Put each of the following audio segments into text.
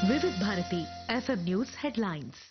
వివిధ Bharati FM news headlines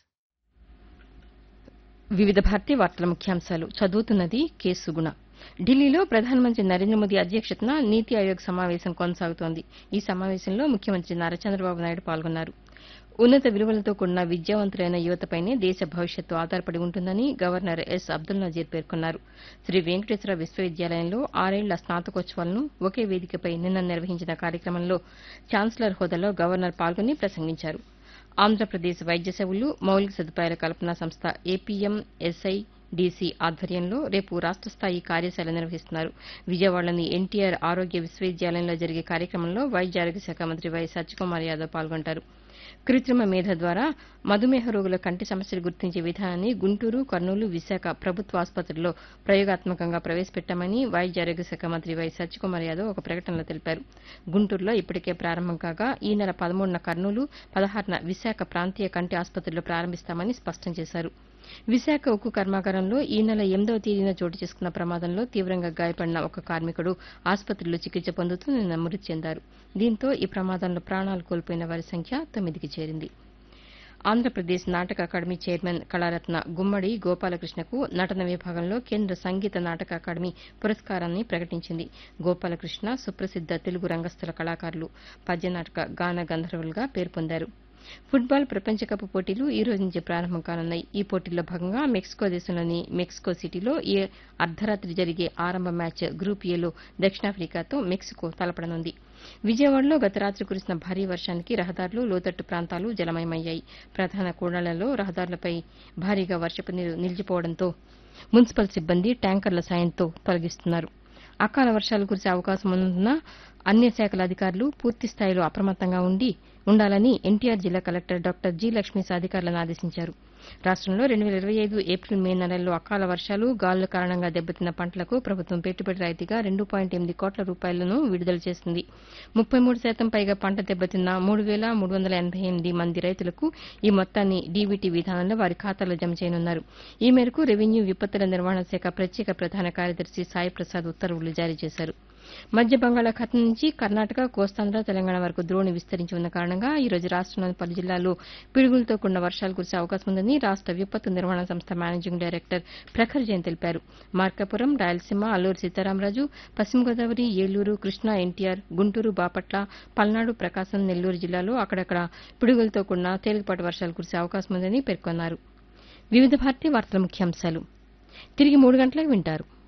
వివిధ భారతీయ వార్తల ముఖ్యాంశాలు చదువుతున్నది కె సుగుణ ఢిల్లీలో ప్రధానమంత్రి నరేంద్ర మోదీ అధ్యక్షతన నీతి ఆయోగ్ సమావేశం కొనసాగుతోంది ఈ సమావేశంలో ముఖ్యమంత్రి నారా చంద్రబాబు నాయుడు పాల్గొన్నారు ఉన్నత విలువలతో కూడిన విద్యావంతులైన యువతపైనే దేశ భవిష్యత్తు ఆధారపడి ఉంటుందని గవర్నర్ ఎస్ అబ్దుల్ నజీర్ పేర్కొన్నారు శ్రీ వెంకటేశ్వర విశ్వవిద్యాలయంలో ఆరేళ్ల స్నాతకోత్సవాలను ఒకే వేదికపై నిన్న నిర్వహించిన కార్యక్రమంలో ఛాన్సలర్ హోదాలో గవర్నర్ పాల్గొని ప్రసంగించారు ఆంధ్రప్రదేశ్ వైద్య సేవలు మౌలిక సదుపాయాల కల్పనా సంస్థ ఏపీఎం ఎస్ఐ డీసీ ఆధ్వర్యంలో రేపు రాష్ట స్థాయి కార్యశాల నిర్వహిస్తున్నారు విజయవాడలోని ఎన్టీఆర్ ఆరోగ్య విశ్వవిద్యాలయంలో జరిగే కార్యక్రమంలో వైద్య ఆరోగ్య శాఖ మంత్రి వై సత్యకుమార్ యాదవ్ పాల్గొంటారు కృత్రిమ మేధ ద్వారా మధుమేహ రోగుల కంటి సమస్యలు గుర్తించే విధానాన్ని గుంటూరు కర్నూలు విశాఖ ప్రభుత్వ ఆసుపత్రుల్లో ప్రయోగాత్మకంగా ప్రవేశపెట్టామని వైద్య ఆరోగ్య శాఖ మంత్రి వై సత్యకుమార్ యాదవ్ ఒక ప్రకటనలో తెలిపారు గుంటూరులో ఇప్పటికే ప్రారంభం కాగా ఈ నెల పదమూడున కర్నూలు పదహారున విశాఖ ప్రాంతీయ కంటి ఆసుపత్రిలో ప్రారంభిస్తామని స్పష్టం చేశారు విశాఖ ఉక్కు కర్మాగారంలో ఈ నెల ఎనిమిదవ తేదీన చోటు చేసుకున్న ప్రమాదంలో తీవ్రంగా గాయపడిన ఒక కార్మికుడు ఆసుపత్రిలో చికిత్స పొందుతూ నిన్న మృతి చెందారు దీంతో ఈ ప్రమాదంలో ప్రాణాలు కోల్పోయిన వారి సంఖ్య తొమ్మిదికి చేరింది ఆంధ్రప్రదేశ్ నాటక అకాడమీ చైర్మన్ కళారత్న గుమ్మడి గోపాలకృష్ణకు నటన విభాగంలో కేంద్ర సంగీత నాటక అకాడమీ పురస్కారాన్ని ప్రకటించింది గోపాలకృష్ణ సుప్రసిద్ద తెలుగు రంగస్థల కళాకారులు పద్యనాటక గాన గంధర్వులుగా పేరు పొందారు ఫుట్బాల్ ప్రపంచ కప్ పోటీలు ఈ రోజు నుంచి ప్రారంభం కానున్నాయి ఈ పోటీల్లో భాగంగా మెక్సికో దేశంలోని మెక్సికో సిటీలో ఈ అర్ధరాత్రి జరిగే ఆరంభ మ్యాచ్ గ్రూప్ ఏలో దక్షిణాఫ్రికాతో మెక్సికో తలపడనుంది విజయవాడలో గత రాత్రి కురిసిన భారీ వర్షానికి రహదారులు లోతట్టు ప్రాంతాలు జలమయమయ్యాయి ప్రధాన కూడళ్లలో రహదారులపై భారీగా వర్షపు నీరు నిలిచిపోవడంతో మున్సిపల్ సిబ్బంది ట్యాంకర్ల సాయంతో తొలగిస్తున్నారు అకాల వర్షాలు కురిసే అవకాశం ఉన్నందున అన్ని శాఖల అధికారులు పూర్తి స్థాయిలో అప్రమత్తంగా ఉండి ఉండాలని ఎన్టీఆర్ జిల్లా కలెక్టర్ డాక్టర్ జి లక్ష్మీస్ అధికారులను ఆదేశించారు రాష్టంలో రెండు వేల ఇరవై ఐదు ఏప్రిల్ మే నెలల్లో అకాల వర్షాలు గాలుల కారణంగా దెబ్బతిన్న పంటలకు ప్రభుత్వం పెట్టుబడి రాయితీగా రెండు పాయింట్ ఎనిమిది కోట్ల రూపాయలను విడుదల చేసింది ముప్పై మూడు శాతం పైగా పంట దెబ్బతిన్న మూడు వేల మూడు వందల ఎనభై ఎనిమిది మంది రైతులకు ఈ మొత్తాన్ని డీబీటీ విధానంలో వారి ఖాతాలో జమ చేయనున్నారు ఈ మేరకు రెవెన్యూ విపత్తుల నిర్వహణ శాఖ ప్రత్యేక ప్రధాన కార్యదర్శి సాయి ప్రసాద్ ఉత్తర్వులు జారీ చేశారు మధ్య బంగాళాఖాతం నుంచి కర్ణాటక కోస్తాంధ్ర తెలంగాణ వరకు ద్రోణి విస్తరించి ఉన్న కారణంగా ఈ రోజు రాష్టంలోని పలు జిల్లాల్లో పిడుగులతో కూడిన వర్షాలు కురిసే అవకాశం ఉందని రాష్ట విపత్తు నిర్వహణ సంస్థ మేనేజింగ్ డైరెక్టర్ ప్రఖర్ జైన్ తెలిపారు మార్కాపురం రాయలసీమ అల్లూరు సీతారామరాజు పశ్చిమ గోదావరి ఏలూరు కృష్ణా ఎన్టీఆర్ గుంటూరు బాపట్ల పల్నాడు ప్రకాశం నెల్లూరు జిల్లాలో అక్కడక్కడ పిడుగులతో కూడిన తేలికపాటి వర్షాలు కురిసే అవకాశం ఉందని పేర్కొన్నారు వివిధ భారతీయ వార్తల ముఖ్యాంశాలు తిరిగి మూడు గంటలకు వింటారు